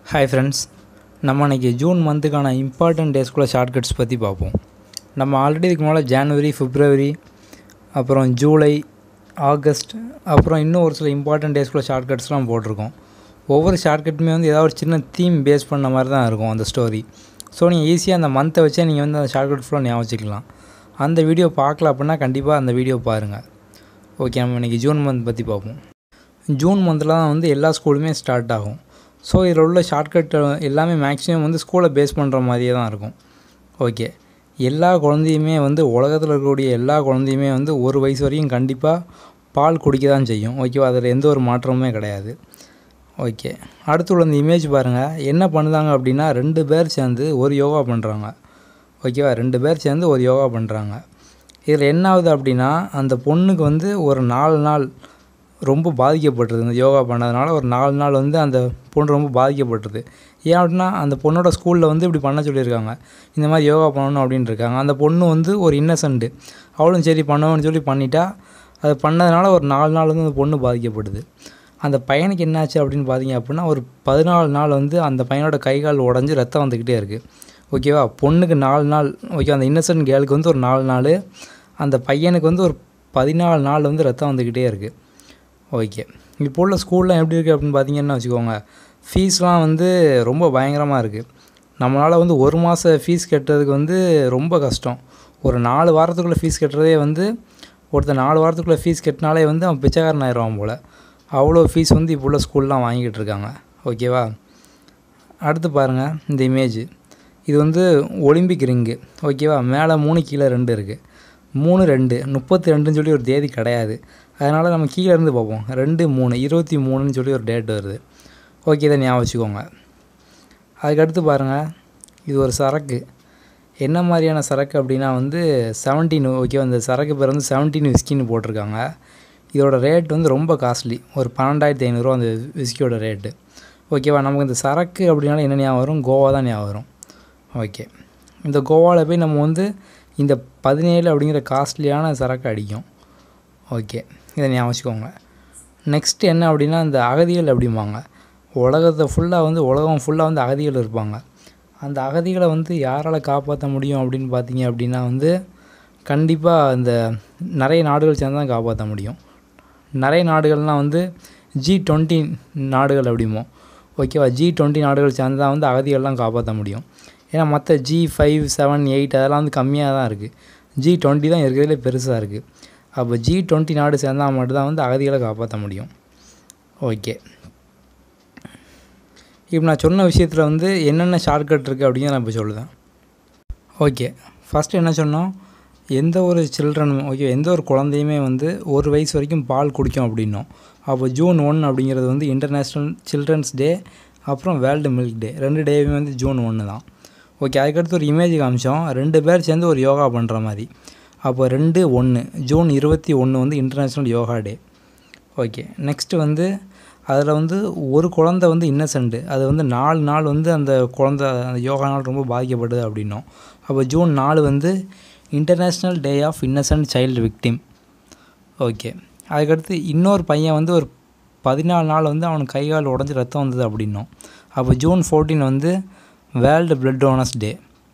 hi friends நம்ம இன்றைக்கி June மந்த்துக்கான இம்பார்ட்டன்ட் டேஸ்க்குள்ள ஷார்ட்கட்ஸ் பற்றி பார்ப்போம் நம்ம ஆல்ரெடி இதுக்கு மேலே ஜான்வரி பிப்ரவரி அப்புறம் ஜூலை ஆகஸ்ட் அப்புறம் இன்னும் ஒரு சில இம்பார்ட்டன்ட் டேஸ்க்குள்ள ஷார்ட்கட்ஸ்லாம் போட்டிருக்கோம் ஒவ்வொரு ஷார்ட்கட்டுமே வந்து ஏதாவது ஒரு சின்ன தீம் பேஸ் பண்ண மாதிரி தான் இருக்கும் அந்த ஸ்டோரி ஸோ நீங்கள் ஈஸியாக அந்த மந்த்தை வச்சே நீங்கள் வந்து அந்த ஷார்ட்கட் ஃபுல்லாக ஞாபகம் வச்சுக்கலாம் அந்த வீடியோ பார்க்கல அப்படின்னா கண்டிப்பாக அந்த வீடியோ பாருங்கள் ஓகே நம்ம இன்றைக்கி ஜூன் மந்த் பற்றி பார்ப்போம் ஜூன் மந்தில் தான் வந்து எல்லா ஸ்கூலுமே ஸ்டார்ட் ஆகும் ஸோ இதில் உள்ள ஷார்ட்கட் எல்லாமே மேக்ஸிமம் வந்து ஸ்கூலை பேஸ் பண்ணுற மாதிரியே தான் இருக்கும் ஓகே எல்லா குழந்தையுமே வந்து உலகத்தில் இருக்கக்கூடிய எல்லா குழந்தையுமே வந்து ஒரு வயசு வரைக்கும் கண்டிப்பாக பால் குடிக்க தான் செய்யும் ஓகேவா அதில் எந்த ஒரு மாற்றமுமே கிடையாது ஓகே அடுத்து உள்ள இந்த இமேஜ் பாருங்கள் என்ன பண்ணுதாங்க அப்படின்னா ரெண்டு பேர் சேர்ந்து ஒரு யோகா பண்ணுறாங்க ஓகேவா ரெண்டு பேர் சேர்ந்து ஒரு யோகா பண்ணுறாங்க இதில் என்ன ஆகுது அப்படின்னா அந்த பொண்ணுக்கு வந்து ஒரு நாலு நாள் ரொம்ப பாதிக்கப்பட்டுருது இந்த யோகா பண்ணதுனால ஒரு நாலு நாள் வந்து அந்த பொண்ணு ரொம்ப பாதிக்கப்பட்டுருது ஏன் அப்படின்னா அந்த பொண்ணோட ஸ்கூலில் வந்து இப்படி பண்ண சொல்லியிருக்காங்க இந்த மாதிரி யோகா பண்ணணும் அப்படின்னு இருக்காங்க அந்த பொண்ணு வந்து ஒரு இன்னசென்ட்டு அவளும் சரி பண்ணுவோன்னு சொல்லி பண்ணிட்டா அது பண்ணதுனால ஒரு நாலு நாள் வந்து அந்த பொண்ணு பாதிக்கப்படுது அந்த பையனுக்கு என்னாச்சு அப்படின்னு பார்த்தீங்க அப்படின்னா ஒரு பதினாலு நாள் வந்து அந்த பையனோட கை கால் உடஞ்சி ரத்தம் வந்துக்கிட்டே இருக்குது ஓகேவா பொண்ணுக்கு நாலு நாள் ஓகே அந்த இன்னசென்ட் கேர்ளுக்கு வந்து ஒரு நாலு நாள் அந்த பையனுக்கு வந்து ஒரு பதினாலு நாள் வந்து ரத்தம் வந்துக்கிட்டே இருக்குது ஓகே இப்போ உள்ள ஸ்கூல்லாம் எப்படி இருக்குது அப்படின்னு பார்த்தீங்கன்னா வச்சுக்கோங்க ஃபீஸ்லாம் வந்து ரொம்ப பயங்கரமாக இருக்குது நம்மளால் வந்து ஒரு மாத ஃபீஸ் கட்டுறதுக்கு வந்து ரொம்ப கஷ்டம் ஒரு நாலு வாரத்துக்குள்ளே ஃபீஸ் கட்டுறதே வந்து ஒருத்தர் நாலு வாரத்துக்குள்ளே ஃபீஸ் கட்டினாலே வந்து அவன் பிச்சைக்காரன் ஆயிடுவான் போல் அவ்வளோ ஃபீஸ் வந்து இப்போ உள்ள ஸ்கூல்லாம் வாங்கிட்டு இருக்காங்க ஓகேவா அடுத்து பாருங்கள் இந்த இமேஜ் இது வந்து ஒலிம்பிக் ரிங்கு ஓகேவா மேலே மூணு கீழே ரெண்டு இருக்குது மூணு ரெண்டு முப்பத்தி ரெண்டுன்னு சொல்லி ஒரு தேதி கிடையாது அதனால் நம்ம கீழே இருந்து பார்ப்போம் ரெண்டு மூணு இருபத்தி மூணுன்னு சொல்லி ஒரு டேட் வருது ஓகே இதை ஞாபகம் வச்சுக்கோங்க அதுக்கடுத்து பாருங்கள் இது ஒரு சரக்கு என்ன மாதிரியான சரக்கு அப்படின்னா வந்து செவன்டீன் ஓகே அந்த சரக்கு பேர் வந்து செவன்டீன் விஸ்கின்னு போட்டிருக்காங்க இதோட ரேட் வந்து ரொம்ப காஸ்ட்லி ஒரு பன்னெண்டாயிரத்தி ஐநூறுரூவா அந்த விஸ்கியோட ரேட்டு ஓகேவா நமக்கு இந்த சரக்கு அப்படின்னால என்ன ஞாபகம் வரும் கோவா தான் ஞாபகம் வரும் ஓகே இந்த கோவாவில் போய் நம்ம வந்து இந்த பதினேழு அப்படிங்கிற காஸ்ட்லியான சரக்கு அடிக்கும் ஓகே இதை ஞாபகம் வச்சுக்கோங்க நெக்ஸ்ட் என்ன அப்படின்னா இந்த அகதிகள் அப்படிம்பாங்க உலகத்தை ஃபுல்லாக வந்து உலகம் ஃபுல்லாக வந்து அகதிகள் இருப்பாங்க அந்த அகதிகளை வந்து யாரால் காப்பாற்ற முடியும் அப்படின்னு பார்த்தீங்க அப்படின்னா வந்து கண்டிப்பாக இந்த நிறைய நாடுகள் சேர்ந்து தான் காப்பாற்ற முடியும் நிறைய நாடுகள்னால் வந்து ஜி டுவெண்ட்டி நாடுகள் அப்படிமோ ஓகேவா ஜி டுவெண்ட்டி நாடுகள் சேர்ந்து தான் வந்து அகதிகள்லாம் காப்பாற்ற முடியும் ஏன்னா மற்ற ஜி ஃபைவ் செவன் எயிட் அதெல்லாம் வந்து கம்மியாக தான் இருக்குது ஜி டுவெண்ட்டி தான் இருக்கிறதுலே பெருசாக இருக்குது அப்போ ஜி டுவெண்ட்டி நாடு சேர்ந்தால் மட்டும்தான் வந்து அகதிகளை காப்பாற்ற முடியும் ஓகே இப்போ நான் சொன்ன விஷயத்தில் வந்து என்னென்ன ஷார்ட்கட் இருக்குது அப்படின்னு நான் இப்போ சொல்லுவேன் ஓகே ஃபஸ்ட்டு என்ன சொன்னோம் எந்த ஒரு சில்ட்ரனும் ஓகே எந்த ஒரு குழந்தையுமே வந்து ஒரு வயசு வரைக்கும் பால் குடிக்கும் அப்படின்னோம் அப்போ ஜூன் ஒன் அப்படிங்கிறது வந்து இன்டர்நேஷ்னல் சில்ட்ரன்ஸ் டே அப்புறம் வேர்ல்டு மில்க் டே ரெண்டு டேவுமே வந்து ஜூன் ஒன்று தான் ஓகே அதுக்கடுத்து ஒரு இமேஜ் காமிச்சோம் ரெண்டு பேர் சேர்ந்து ஒரு யோகா பண்ணுற மாதிரி அப்போ ரெண்டு ஒன்று ஜூன் இருபத்தி ஒன்று வந்து International Yoga Day okay next வந்து அதில் வந்து ஒரு குழந்த வந்து இன்னசென்ட்டு அது வந்து நாலு நாள் வந்து அந்த குழந்த அந்த யோகா நாள் ரொம்ப பாதிக்கப்படுது அப்படின்னோம் அப்போ ஜூன் நாலு வந்து International Day of Innocent Child Victim okay அதுக்கடுத்து இன்னொரு பையன் வந்து ஒரு பதினாலு நாள் வந்து அவனுக்கு கை கால் உடஞ்சி ரத்தம் வந்தது அப்படின்னோம் அப்போ ஜூன் ஃபோர்டீன் வந்து World Blood Donors Day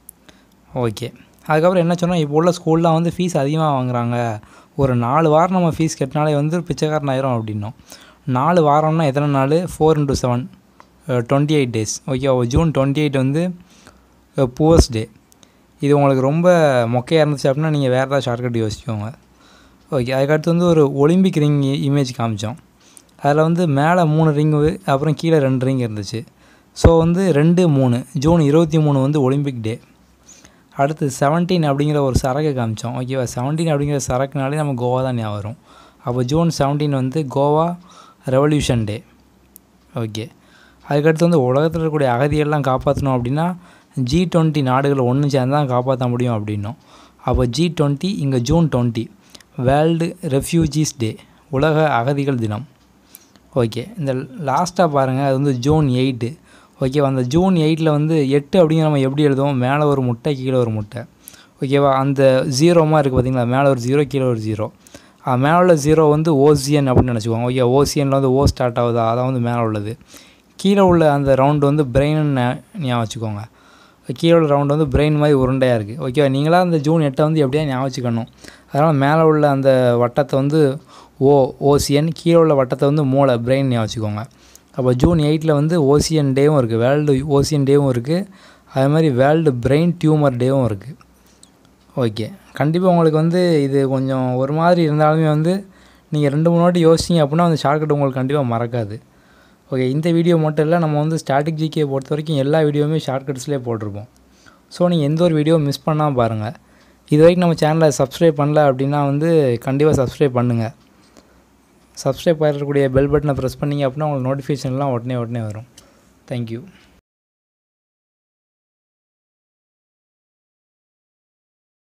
okay அதுக்கப்புறம் என்ன சொன்னால் இப்போ உள்ள ஸ்கூல்லாம் வந்து ஃபீஸ் அதிகமாக வாங்குறாங்க ஒரு நாலு வாரம் நம்ம ஃபீஸ் கட்டினாலே வந்து பிச்சைக்காரன் ஆயிரும் அப்படின்னோம் நாலு வாரம்னா எத்தனை நாள் four into seven twenty eight days okay June twenty eight வந்து புவர்ஸ் டே இது உங்களுக்கு ரொம்ப மொக்கையாக இருந்துச்சு அப்படின்னா நீங்கள் வேறு ஏதாவது ஷார்ட்கட் யோசிச்சுக்கோங்க ஓகே அதுக்கடுத்து வந்து ஒரு ஒலிம்பிக் ரிங் இமேஜ் காமிச்சோம் அதில் வந்து மேலே மூணு ரிங்கு அப்புறம் கீழே ரெண்டு ரிங் இருந்துச்சு ஸோ வந்து ரெண்டு மூணு ஜூன் இருபத்தி மூணு வந்து ஒலிம்பிக் டே அடுத்து செவன்டீன் அப்படிங்கிற ஒரு சரக்கு காமிச்சோம் ஓகேவா செவன்டீன் அப்படிங்கிற சரக்குனாலே நம்ம கோவா தான் ஞாபகம் வரும் அப்போ ஜூன் செவன்டீன் வந்து கோவா ரெவல்யூஷன் டே ஓகே அதுக்கடுத்து வந்து உலகத்தில் இருக்கக்கூடிய அகதியெல்லாம் காப்பாற்றணும் அப்படின்னா ஜி டுவெண்ட்டி நாடுகள் ஒன்று சேர்ந்து தான் காப்பாற்ற முடியும் அப்படின்னோம் அப்போ ஜி டுவெண்ட்டி இங்கே June twenty World Refugees Day உலக அகதிகள் தினம் ஓகே இந்த லாஸ்ட்டாக பாருங்கள் அது வந்து ஜூன் எயிட்டு ஓகேவா அந்த ஜூன் எயிட்டில் வந்து எட்டு அப்படிங்கிற நம்ம எப்படி எழுதுவோம் மேலே ஒரு முட்டை கீழே ஒரு முட்டை ஓகேவா அந்த ஜீரோமாக இருக்குது பார்த்தீங்களா மேலே ஒரு ஜீரோ கீழே ஒரு ஜீரோ மேலே உள்ள ஜீரோ வந்து ஓசியன் அப்படின்னு நினச்சிக்குவாங்க ஓகே ஓசியனில் வந்து ஓ ஸ்டார்ட் ஆகுதா அதான் வந்து மேலே உள்ளது கீழே உள்ள அந்த ரவுண்டு வந்து பிரெயின் ஞாபகம் வச்சுக்கோங்க கீழே உள்ள ரவுண்டு வந்து பிரெயின் மாதிரி உருண்டையாக இருக்குது ஓகேவா நீங்களாக அந்த ஜூன் எட்டை வந்து எப்படியா ஞாபகம் வச்சுக்கணும் அதனால் மேலே உள்ள அந்த வட்டத்தை வந்து ஓ ஓசியன் கீழே உள்ள வட்டத்தை வந்து மூளை பிரெயின் ஞாபகம் வச்சுக்கோங்க அப்போ ஜூன் எயிட்டில் வந்து ஓசியன் டேவும் இருக்குது வேர்ல்டு ஓசியன் டேவும் இருக்குது அதே மாதிரி வேர்ல்டு பிரெயின் டியூமர் டேவும் இருக்குது ஓகே கண்டிப்பாக உங்களுக்கு வந்து இது கொஞ்சம் ஒரு மாதிரி இருந்தாலுமே வந்து நீங்கள் ரெண்டு மூணு வாட்டி யோசிச்சிங்க அப்படின்னா அந்த ஷார்ட்கட் உங்களுக்கு கண்டிப்பாக மறக்காது ஓகே இந்த வீடியோ மட்டும் இல்லை நம்ம வந்து ஸ்டாட்டிக் ஜிகே பொறுத்த வரைக்கும் எல்லா வீடியோவுமே ஷார்ட்கட்ஸ்லேயே போட்டிருப்போம் ஸோ நீங்கள் எந்த ஒரு வீடியோ மிஸ் பண்ணாமல் பாருங்கள் இது வரைக்கும் நம்ம சேனலை சப்ஸ்கிரைப் பண்ணல அப்படின்னா வந்து கண்டிப்பாக சப்ஸ்கிரைப் பண்ணுங்கள் சப்ஸ்கிரைப் பண்ணக்கூடிய பெல் பட்டனை ப்ரெஸ் பண்ணிங்க அப்படின்னா உங்களுக்கு நோட்டிஃபிகேஷன்லாம் உடனே உடனே வரும் தேங்க்யூ